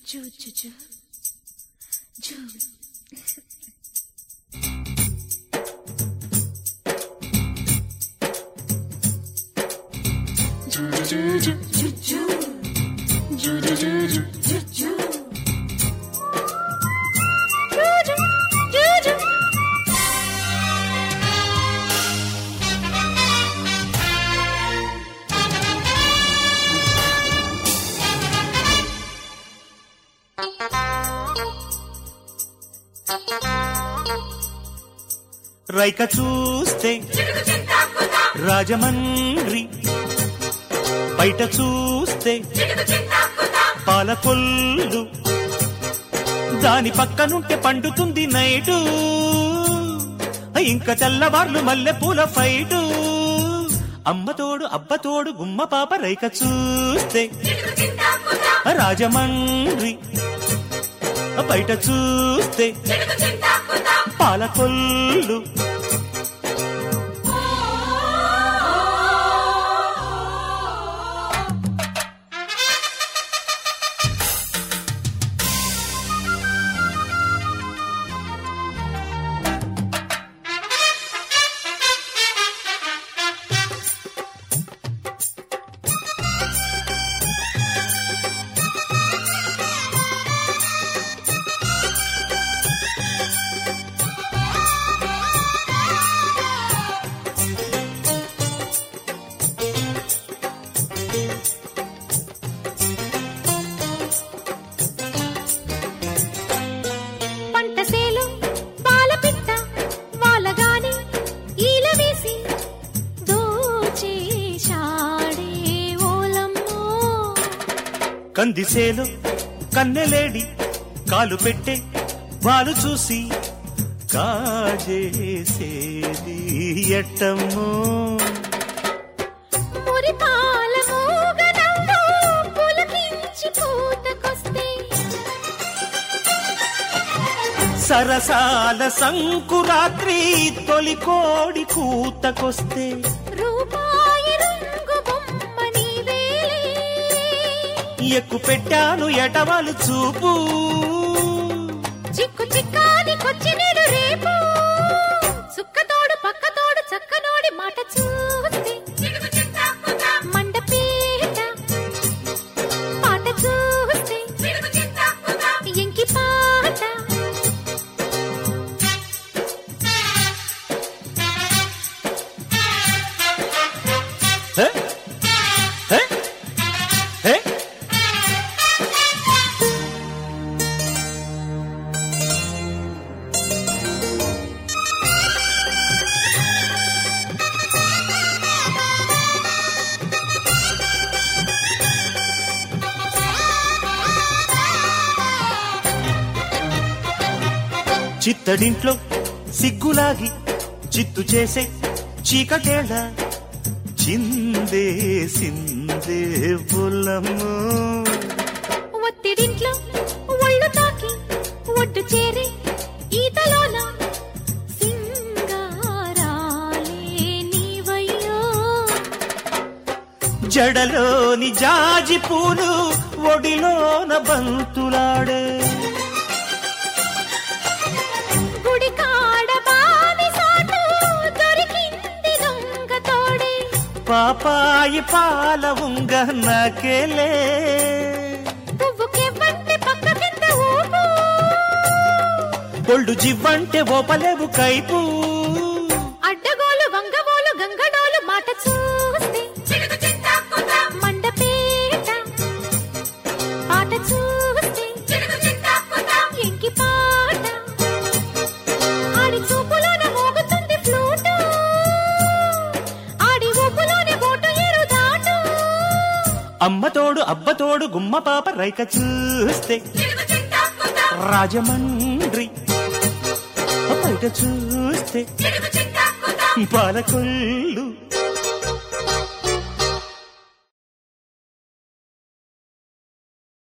Zoo జూ జూ జూ జూ జూ జూ జూ జూ జూ జూ జూ జూ జూ జూ జూ జూ జూ జూ రైక చూస్తే రాజమండ్రి బయట చూస్తే పాలకొల్లు దాని పక్కనుంటే పండుతుంది నైటు ఇంకా తెల్లవార్లు మల్లె పూల ఫైటు అమ్మతోడు అబ్బతోడు గుమ్మ పాప రైక చూస్తే రాజమండ్రి బయట చూస్తే పాలకొల్లు పంటసేలు పాలపిట్ట వాలగాని ఈల వేసి దోచేశాడే ఓలమ్మో కందిసేలో కన్నెలేడి కాలు పెట్టే వాలు చూసి కాజేసేది ఎట్టమ్మో మురిపాల మూగనవ్వు పులకించి పూతకొస్తే సరసాల సంకురాత్రి తొలి కోడి కూతకొస్తే రూపాయి రంగు బొమ్మ నీవేలే ఎక్కు పెట్టాను ఎటవాలు చూపు చిక్కు చిక్కాని కొచ్చినేడు రేపు సుక్కతోడు పక్కతోడు చక్కనోడి మాట చూస్తే మండపేట పాట చూస్తే ఎంకి పాట హే? హే? హే? చిత్తడింట్లో సిగ్గులాగి చిత్తు చేసే చీకటేళ చిందే సిందే బుల్లమ్ము ఒత్తిడింట్లో ఒళ్ళు తాకి ఒడ్డు చేరే ఈతలోన సింగారాలే నీవయ్యో జడలోని జాజి పూలు ఒడిలోన బంతులాడే గుడి కాడ బావి సాటు దొరికింది దొంగ తోడే పాపాయి పాల ఉంగ నాకేలే పువ్వుకెవ్వంటి పక్క కింద ఊపు ఒళ్ళు జివ్వంటే ఓపలేవు కైపు అడ్డగోలు వంగబోలు గంగడోలు మాట చూస్తే మండపేట పాట చూస్తే ఎంకి పాట ఆడి చూపులోన మోగుతుంది ఫ్లూటు ఆడి ఊపులోనే బోటు ఎరు దాటు అమ్మతోడు అబ్బతోడు గుమ్మ పాప రైక చూస్తే రాజమండ్రి బయట చూస్తే పాలకొల్లు